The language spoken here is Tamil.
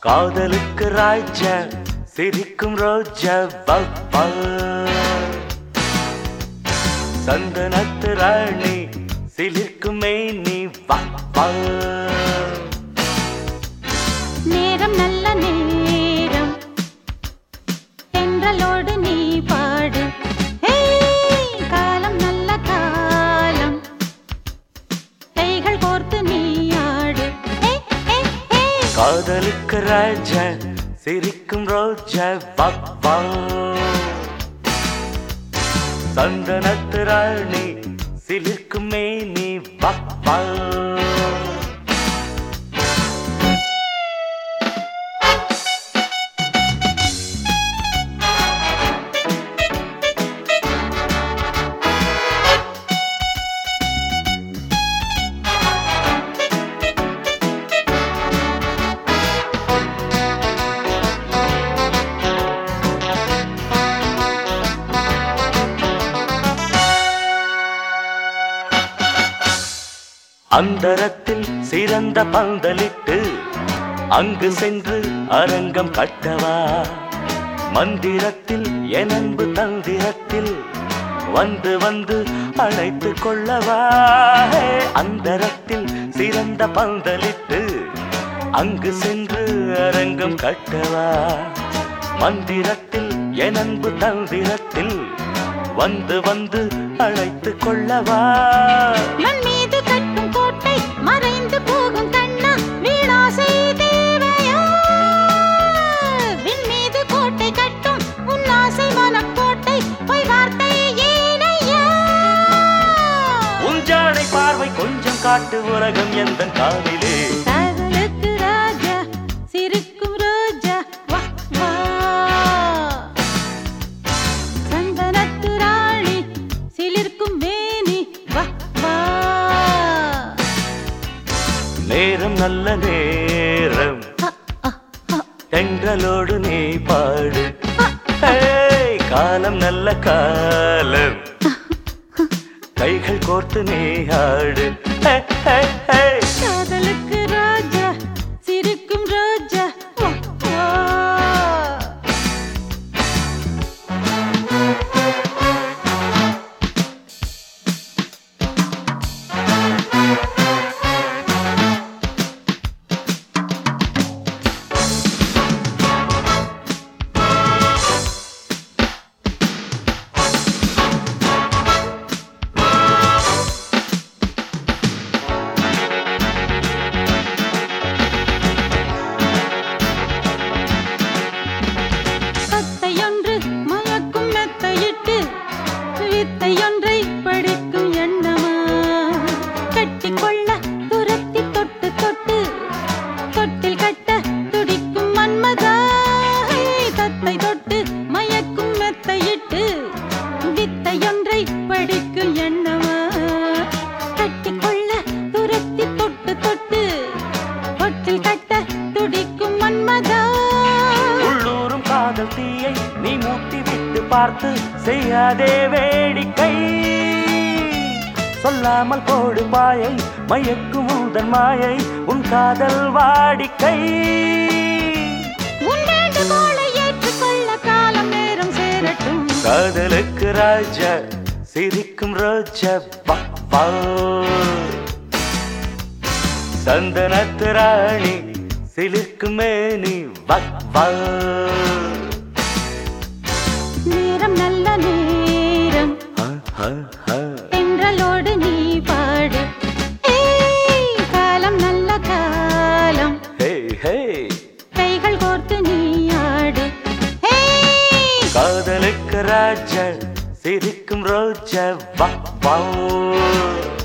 காதலுக்கு ராஜா சிரிக்கும் ரோஜா பப்பா சந்தனத்து ராணி சிலிர்க்கும் மேனி வப்பா நேரம் நல்ல நேரம் தென்றலோடு நீ பாடு ஏய், காலம் நல்ல காலம் கைகள் கோர்த்து நீ ஆடு ஏய், ஏய், ஏய். காதலுக்கு ராஜா சிரிக்கும் ரோஜா பப்பா சந்தனத்து ராணி சிலிர்க்கும் மேனி வப்பா அந்தரத்தில் சிறந்த பந்தலிட்டு அங்கு சென்று அரங்கம் கட்டவா மந்திரத்தில் எனன்பு தந்திரத்தில் வந்து வந்து அழைத்து கொள்ளவா ஹே, அந்தரத்தில் சிறந்த பந்தலிட்டு அங்கு சென்று அரங்கம் கட்டவா மந்திரத்தில் எனன்பு தந்திரத்தில் வந்து வந்து அழைத்து கொள்ளவா மண் மீது கட்டும் கோட்டை மறைந்து போகும் கண்ணா வீணாசை தேவையா விண் மீது கோட்டை கட்டும் உன் ஆசை மனக்கோட்டை பொய் வார்த்தை ஏனையா உஞ்சாடை பார்வை கொஞ்சம் காட்டு உலகம் எந்த காதிலே காதலுக்கு ராஜா சிரிக்கும் ரோஜா வா வா சந்தனத்து ராணி சிலிர்க்கும் மேனி வா வா நேரம் நல்ல நேரம் தென்றலோடு நீ பாடு ஏய், காலம் நல்ல காலம் கைகள் கோர்த்து நீ ஆடு ஹே, ஹே, ஹே. காதலுக்கு ராஜா சிரிக்கும் ரோஜா வா வா தத்தையொன்று மயக்கும் மெத்தையிட்டு வித்தையொன்றை படிக்கும் எண்ணமா கட்டிக்கொள்ள துரத்தி தொட்டு தொட்டு தொட்டில் கட்ட துடிக்கும் மன்மதா தத்தை தொட்டு மயக்கும் மெத்தையிட்டு வித்தையொன்றை படிக்கும் எண்ணமா கட்டிக்கொள்ள துரத்தி தொட்டு தொட்டு தொட்டில் கட்ட துடிக்கும் மன்மதா உள்ளூரும் காதல் தீயை நீ மூட்டி விட்டு பார்த்து செய்யாதே வேடிக்கை சொல்லாமல் போடு பாயை மயக்கும் உந்தன் மாயை உன் காதல் வாடிக்கை உன் வேண்டுகோளை ஏற்றுக்கொள்ள காலம் நேரம் சேரட்டும் காதலுக்கு ராஜா சிரிக்கும் ரோஜா பப்பா சந்தனத்து ராணி சிலிர்க்கும் மேனி வப்பா நேரம் நல்ல நேரம் ஹ, ஹ, ஹ. தென்றலோடு நீ பாடு ஏய், காலம் நல்ல காலம் ஹே ஹே கைகள் கோர்த்து நீ ஆடு ஏய், காதலுக்கு ராஜா சிரிக்கும் ரோஜா வப்பா